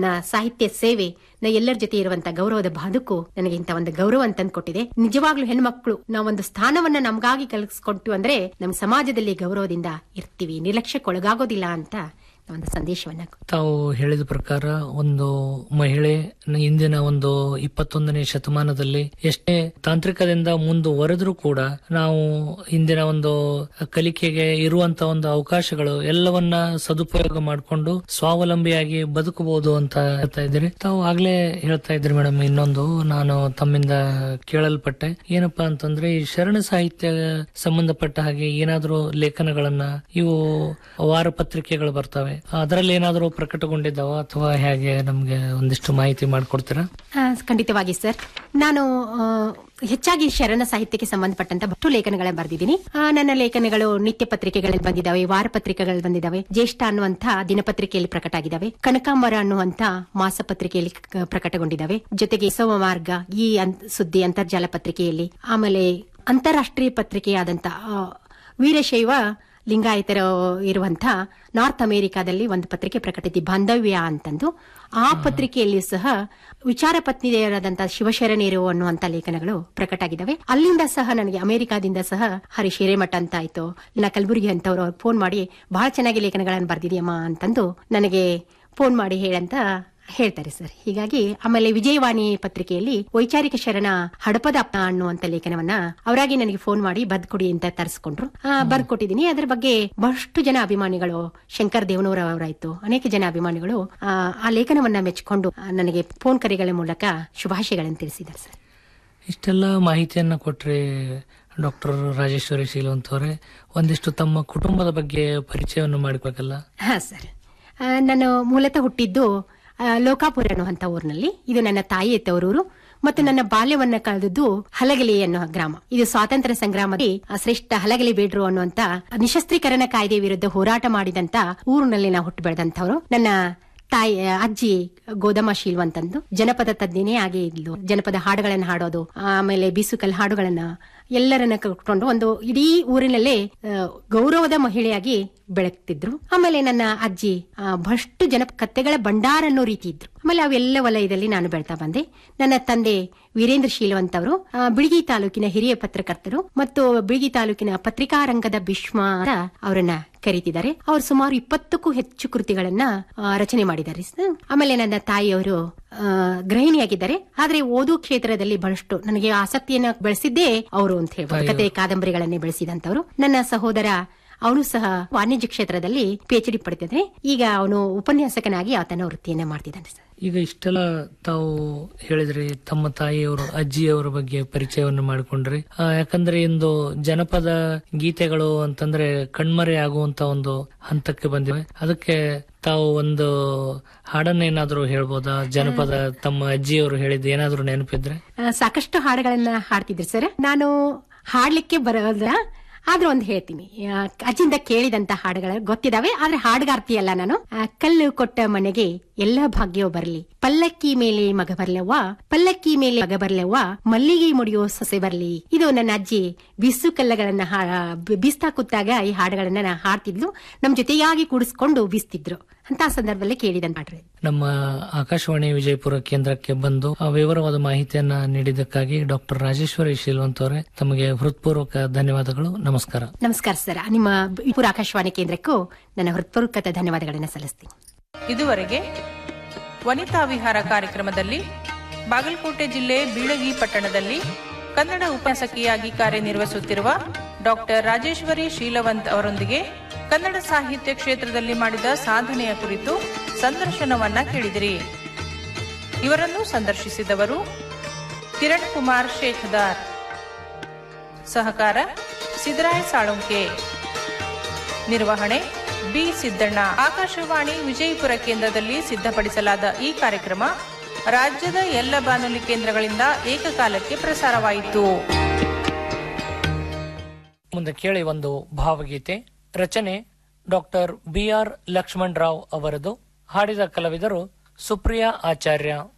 ನನ್ನ ಸಾಹಿತ್ಯ ಸೇವೆ ನ ಎಲ್ಲರ ಜೊತೆ ಇರುವಂತ ಗೌರವದ ಬದುಕು ನನಗೆ ಇಂತ ಒಂದು ಗೌರವ ಅಂತ ಕೊಟ್ಟಿದೆ ನಿಜವಾಗ್ಲೂ ಹೆಣ್ಮಕ್ಳು ನಾವೊಂದು ಸ್ಥಾನವನ್ನ ನಮ್ಗಾಗಿ ಕಲ್ಸ್ಕೊಟ್ಟು ಅಂದ್ರೆ ನಮ್ಮ ಸಮಾಜದಲ್ಲಿ ಗೌರವದಿಂದ ಇರ್ತೀವಿ ನಿರ್ಲಕ್ಷ್ಯಕ್ಕೆ ಒಳಗಾಗೋದಿಲ್ಲ ಅಂತ ಒಂದು ಸಂದೇಶವನ್ನ ತಾವು ಹೇಳಿದ ಪ್ರಕಾರ ಒಂದು ಮಹಿಳೆ ಇಂದಿನ ಒಂದು ಇಪ್ಪತ್ತೊಂದನೇ ಶತಮಾನದಲ್ಲಿ ಎಷ್ಟೇ ತಾಂತ್ರಿಕದಿಂದ ಮುಂದುವರೆದ್ರೂ ಕೂಡ ನಾವು ಇಂದಿನ ಒಂದು ಕಲಿಕೆಗೆ ಇರುವಂತ ಒಂದು ಅವಕಾಶಗಳು ಎಲ್ಲವನ್ನ ಸದುಪಯೋಗ ಮಾಡಿಕೊಂಡು ಸ್ವಾವಲಂಬಿಯಾಗಿ ಬದುಕಬಹುದು ಅಂತ ಹೇಳ್ತಾ ಇದ್ದೀರಿ ತಾವು ಆಗ್ಲೇ ಹೇಳ್ತಾ ಇದ್ರಿ ಮೇಡಮ್ ಇನ್ನೊಂದು ನಾನು ತಮ್ಮಿಂದ ಕೇಳಲ್ಪಟ್ಟೆ ಏನಪ್ಪಾ ಅಂತಂದ್ರೆ ಈ ಶರಣ ಸಾಹಿತ್ಯ ಸಂಬಂಧಪಟ್ಟ ಹಾಗೆ ಏನಾದರೂ ಲೇಖನಗಳನ್ನ ಇವು ವಾರ ಪತ್ರಿಕೆಗಳು ಬರ್ತವೆ ಅದರಲ್ಲಿ ಏನಾದರೂ ಪ್ರಕಟಗೊಂಡಿದ್ದಾವ ಅಥವಾ ಹೇಗೆ ನಮ್ಗೆ ಒಂದಿಷ್ಟು ಮಾಹಿತಿ ಮಾಡಿಕೊಡ್ತೀರಾ ಆ, ಖಂಡಿತವಾಗಿ ಸರ್ ನಾನು ಆ, ಹೆಚ್ಚಾಗಿ ಶರಣ ಸಾಹಿತ್ಯಕ್ಕೆ ಸಂಬಂಧಪಟ್ಟಂತ ಬಷ್ಟು ಲೇಖನಗಳ ಬರೆದಿದ್ದೀನಿ ಆ, ನನ್ನ ಲೇಖನಗಳು ನಿತ್ಯ ಪತ್ರಿಕೆಗಳಲ್ಲಿ ಬಂದಿದ್ದಾವೆ ವಾರ ಪತ್ರಿಕೆಗಳಲ್ಲಿ ಬಂದಿದ್ದಾವೆ ಜ್ಯೇಷ್ಠ ಅನ್ನುವಂಥ ದಿನಪತ್ರಿಕೆಯಲ್ಲಿ ಪ್ರಕಟ ಆಗಿದ್ದಾವೆ ಕನಕಾಂಬರ ಅನ್ನುವಂಥ ಮಾಸಪತ್ರಿಕೆಯಲ್ಲಿ ಕ- ಪ್ರಕಟಗೊಂಡಿದ್ದಾವೆ ಜೊತೆಗೆ ಸೋಮ ಮಾರ್ಗ ಈ ಅನ್- ಸುದ್ದಿ ಅಂತರ್ಜಾಲ ಪತ್ರಿಕೆಯಲ್ಲಿ ಆಮೇಲೆ ಅಂತಾರಾಷ್ಟ್ರೀಯ ಪತ್ರಿಕೆಯಾದಂತ ಆ, ವೀರಶೈವ ಲಿಂಗಾಯತರ ಇರುವಂತ ನಾರ್ತ್ ಅಮೆರಿಕಾದಲ್ಲಿ ಒಂದು ಪತ್ರಿಕೆ ಪ್ರಕಟಿಸಿ ಬಾಂಧವ್ಯ ಅಂತಂದು ಆ ಪತ್ರಿಕೆಯಲ್ಲಿ ಸಹ ವಿಚಾರ ಪತ್ನಿಯರಾದಂತಹ ಶಿವಶರಣೇರು ಅನ್ನುವಂತ ಲೇಖನಗಳು ಪ್ರಕಟ ಆಗಿದ್ದಾವೆ ಅಲ್ಲಿಂದ ಸಹ ನನಗೆ ಅಮೆರಿಕಾದಿಂದ ಸಹ ಹರೀಶ್ ಹಿರೇಮಠ ಅಂತ ಆಯ್ತು ಇಲ್ಲ ಕಲಬುರಗಿ ಅಂತವ್ರು ಅವ್ರು ಫೋನ್ ಮಾಡಿ ಬಹಳ ಚೆನ್ನಾಗಿ ಲೇಖನಗಳನ್ನು ಬರ್ದಿದೆಯಮ್ಮ ಅಂತಂದು ನನಗೆ ಫೋನ್ ಮಾಡಿ ಹೇಳಂತ ಹೇಳ್ತಾರೆ ಸರ್ ಹೀಗಾಗಿ ಆಮೇಲೆ ವಿಜಯವಾಣಿ ಪತ್ರಿಕೆಯಲ್ಲಿ ವೈಚಾರಿಕ ಶರಣ ಹಡಪದ ಅಪ್ಪ ಅನ್ನುವಂತ ಲೇಖನವನ್ನ ಅವರಾಗಿ ನನಗೆ ಫೋನ್ ಮಾಡಿ ಕೊಡಿ ಅಂತ ತರಿಸ್ಕೊಂಡ್ರು ಬರ್ದ್ ಕೊಟ್ಟಿದ್ದೀನಿ ಅದ್ರ ಬಗ್ಗೆ ಬಹಳಷ್ಟು ಜನ ಅಭಿಮಾನಿಗಳು ಶಂಕರ್ ದೇವನೂರ ಅವರಾಯ್ತು ಅನೇಕ ಜನ ಅಭಿಮಾನಿಗಳು ಆ, ಆ ಲೇಖನವನ್ನ ಮೆಚ್ಚಿಕೊಂಡು ಆ, ನನಗೆ ಫೋನ್ ಕರೆಗಳ ಮೂಲಕ ಶುಭಾಶಯಗಳನ್ನು ತಿಳಿಸಿದ್ದಾರೆ ಸರ್ ಇಷ್ಟೆಲ್ಲ ಮಾಹಿತಿಯನ್ನ ಕೊಟ್ರೆ ಡಾಕ್ಟರ್ ರಾಜೇಶ್ವರಿ ಶೀಲವಂತ್ ಅವರೇ ಒಂದಿಷ್ಟು ತಮ್ಮ ಕುಟುಂಬದ ಬಗ್ಗೆ ಪರಿಚಯವನ್ನು ಮಾಡಿಬೇಕಲ್ಲ ಹಾ ಸರ್ ಆ, ನಾನು ಮೂಲತಃ ಹುಟ್ಟಿದ್ದು ಆ, ಲೋಕಾಪುರ ಅನ್ನುವಂಥ ಊರಿನಲ್ಲಿ ಇದು ನನ್ನ ತಾಯಿ ತವರೂರು ಮತ್ತು ನನ್ನ ಬಾಲ್ಯವನ್ನ ಕಳೆದದ್ದು ಹಲಗಲಿ ಅನ್ನೋ ಗ್ರಾಮ ಇದು ಸ್ವಾತಂತ್ರ್ಯ ಸಂಗ್ರಾಮದಲ್ಲಿ ಆ, ಶ್ರೇಷ್ಠ ಹಲಗಲಿ ಬೇಡ್ರು ಅನ್ನುವಂತ ನಿಶಸ್ತ್ರೀಕರಣ ಕಾಯ್ದೆ ವಿರುದ್ಧ ಹೋರಾಟ ಮಾಡಿದಂತ ಊರಿನಲ್ಲಿ ನಾವು ಹುಟ್ಟು ಬೆಳೆದಂತವರು ನನ್ನ ತಾಯಿ ಅಜ್ಜಿ ಗೋದಮ್ಮ ಶೀಲ್ವಂತಂದು ಜನಪದ ತಜ್ಞನೇ ಆಗಿ ಇದ್ಲು ಜನಪದ ಹಾಡುಗಳನ್ನ ಹಾಡೋದು ಆಮೇಲೆ ಬೀಸುಕಲ್ ಹಾಡುಗಳನ್ನ ಎಲ್ಲರನ್ನ ಕಟ್ಕೊಂಡು ಒಂದು ಇಡೀ ಊರಿನಲ್ಲೇ ಆ, ಗೌರವದ ಮಹಿಳೆಯಾಗಿ ಬೆಳಗ್ತಿದ್ರು ಆಮೇಲೆ ನನ್ನ ಅಜ್ಜಿ ಆ, ಬಹಳಷ್ಟು ಜನ ಕತ್ತೆಗಳ ಭಂಡಾರ ಅನ್ನೋ ರೀತಿ ಇದ್ರು ಆಮೇಲೆ ಅವೆಲ್ಲ ವಲಯದಲ್ಲಿ ನಾನು ಬೆಳ್ತಾ ಬಂದೆ ನನ್ನ ತಂದೆ ವೀರೇಂದ್ರ ಶೀಲವಂತ್ ಅವರು ಆ, ಬಿಳಿಗಿ ತಾಲೂಕಿನ ಹಿರಿಯ ಪತ್ರಕರ್ತರು ಮತ್ತು ಬಿಳಿಗಿ ತಾಲೂಕಿನ ಪತ್ರಿಕಾ ರಂಗದ ಭೀಷ್ಮ ಅಂತ ಅವರನ್ನ ಕರೀತಿದ್ದಾರೆ ಅವರು ಸುಮಾರು ಇಪ್ಪತ್ತಕ್ಕೂ ಹೆಚ್ಚು ಕೃತಿಗಳನ್ನ ಆ, ರಚನೆ ಮಾಡಿದ್ದಾರೆ ಸರ್. ಆಮೇಲೆ ನನ್ನ ತಾಯಿಯವರು ಆ, ಗೃಹಿಣಿಯಾಗಿದ್ದಾರೆ ಆದ್ರೆ ಓದು ಕ್ಷೇತ್ರದಲ್ಲಿ ಬಹಳಷ್ಟು ನನಗೆ ಆಸಕ್ತಿಯನ್ನ ಬೆಳೆಸಿದ್ದೇ ಅವರು ಅಂತ ಹೇಳ್ಬೋದು ಕತೆ ಕಾದಂಬರಿಗಳನ್ನೇ ಬೆಳೆಸಿದಂತವರು ನನ್ನ ಸಹೋದರ ಅವನು ಸಹ ವಾಣಿಜ್ಯ ಕ್ಷೇತ್ರದಲ್ಲಿ ಪಿ ಎಚ್ ಡಿ ಪಡೆದಿದ್ದಾನೆ ಈಗ ಅವನು ಉಪನ್ಯಾಸಕನಾಗಿ ಆತನ ವೃತ್ತಿಯನ್ನ ಮಾಡ್ತಿದ್ದಾನೆ ಸರ್ ಈಗ ಇಷ್ಟೆಲ್ಲ ತಾವು ಹೇಳಿದ್ರಿ ತಮ್ಮ ತಾಯಿಯವರು ಅಜ್ಜಿಯವರ ಬಗ್ಗೆ ಪರಿಚಯವನ್ನು ಮಾಡಿಕೊಂಡ್ರಿ ಆ, ಯಾಕಂದ್ರೆ ಇಂದು ಜನಪದ ಗೀತೆಗಳು ಅಂತಂದ್ರೆ ಕಣ್ಮರೆ ಆಗುವಂತ ಒಂದು ಹಂತಕ್ಕೆ ಬಂದಿವೆ ಅದಕ್ಕೆ ತಾವು ಒಂದು ಹಾಡನ್ನೇನಾದ್ರೂ ಹೇಳ್ಬೋದಾ ಜನಪದ ತಮ್ಮ ಅಜ್ಜಿಯವರು ಹೇಳಿದ್ದು ಏನಾದ್ರೂ ನೆನಪಿದ್ರೆ ಆ, ಸಾಕಷ್ಟು ಹಾಡುಗಳನ್ನ ಹಾಡ್ತಿದ್ರು ಸರ್ ನಾನು ಹಾಡ್ಲಿಕ್ಕೆ ಬರೋದ್ರ ಆದ್ರೆ ಒಂದು ಹೇಳ್ತೀನಿ ಆ, ಅಜ್ಜಿಂದ ಕೇಳಿದಂತ ಹಾಡುಗಳು ಗೊತ್ತಿದಾವೆ ಆದ್ರೆ ಹಾಡುಗಾರ್ತಿ ಅಲ್ಲ ನಾನು ಆ, ಕಲ್ಲು ಕೊಟ್ಟ ಮನೆಗೆ ಎಲ್ಲ ಭಾಗ್ಯವೂ ಬರಲಿ ಪಲ್ಲಕ್ಕಿ ಮೇಲೆ ಮಗ ಬರ್ಲವ್ವ ಪಲ್ಲಕ್ಕಿ ಮೇಲೆ ಮಗ ಬರ್ಲವ್ವ ಮಲ್ಲಿಗೆ ಮುಡಿಯೋ ಸೊಸೆ ಬರ್ಲಿ ಇದು ನನ್ನ ಅಜ್ಜಿ ಬಿಸು ಕಲ್ಲಗಳನ್ನ ಹಾ- ಬಿ- ಬೀಸ್ತಾ ಕೂತಾಗ ಈ ಹಾಡುಗಳನ್ನ ನಾ ಹಾಡ್ತಿದ್ಲು ನಮ್ ಜೊತೆಯಾಗಿ ಕೂಡಿಸ್ಕೊಂಡು ಬೀಸ್ತಿದ್ರು ಅಂತ ಸಂದರ್ಭದಲ್ಲಿ ಕೇಳಿದಂತ ಹಾಡ್ರಿ ನಮ್ಮ ಆಕಾಶವಾಣಿ ವಿಜಯಪುರ ಕೇಂದ್ರಕ್ಕೆ ಬಂದು ಆ ವಿವರವಾದ ಮಾಹಿತಿಯನ್ನ ನೀಡಿದ್ದಕ್ಕಾಗಿ ಡಾಕ್ಟರ್ ರಾಜೇಶ್ವರಿ ಶೀಲ್ವಂತ್ ಅವರೇ ತಮಗೆ ಹೃತ್ಪೂರ್ವಕ ಧನ್ಯವಾದಗಳು ನಮಸ್ಕಾರ ನಮಸ್ಕಾರ ಸರ್ ನಿಮ್ಮ ವಿಪುರ ಆಕಾಶವಾಣಿ ಕೇಂದ್ರಕ್ಕೂ ನನ್ನ ಹೃತ್ಪೂರ್ವಕ ಧನ್ಯವಾದಗಳನ್ನು ಸಲ್ಲಿಸ್ತೀನಿ ಇದುವರೆಗೆ ವನಿತಾ ವಿಹಾರ ಕಾರ್ಯಕ್ರಮದಲ್ಲಿ ಬಾಗಲಕೋಟೆ ಜಿಲ್ಲೆ ಬೀಳಗಿ ಪಟ್ಟಣದಲ್ಲಿ ಕನ್ನಡ ಉಪನ್ಯಾಸಕಿಯಾಗಿ ಕಾರ್ಯನಿರ್ವಹಿಸುತ್ತಿರುವ ಡಾಕ್ಟರ್ ರಾಜೇಶ್ವರಿ ಶೀಲವಂತ್ ಅವರೊಂದಿಗೆ ಕನ್ನಡ ಸಾಹಿತ್ಯ ಕ್ಷೇತ್ರದಲ್ಲಿ ಮಾಡಿದ ಸಾಧನೆಯ ಕುರಿತು ಸಂದರ್ಶನವನ್ನ ಕೇಳಿದಿರಿ ಇವರನ್ನು ಸಂದರ್ಶಿಸಿದವರು ಕಿರಣ್ ಕುಮಾರ್ ಶೇಖದಾರ್ ಸಹಕಾರ ಸಿದ್ದರಾಯ ಸಾಳುಂಕೆ ನಿರ್ವಹಣೆ ಬಿ ಸಿದ್ದಣ್ಣ ಆಕಾಶವಾಣಿ ವಿಜಯಪುರ ಕೇಂದ್ರದಲ್ಲಿ ಸಿದ್ಧಪಡಿಸಲಾದ ಈ ಕಾರ್ಯಕ್ರಮ ರಾಜ್ಯದ ಎಲ್ಲ ಬಾನುಲಿ ಕೇಂದ್ರಗಳಿಂದ ಏಕಕಾಲಕ್ಕೆ ಪ್ರಸಾರವಾಯಿತು ಮುಂದೆ ಕೇಳಿ ಒಂದು ಭಾವಗೀತೆ ರಚನೆ doctor B R Lakshman Rao ಅವರದು ಹಾಡಿದ ಕಲಾವಿದರು ಸುಪ್ರಿಯಾ ಆಚಾರ್ಯ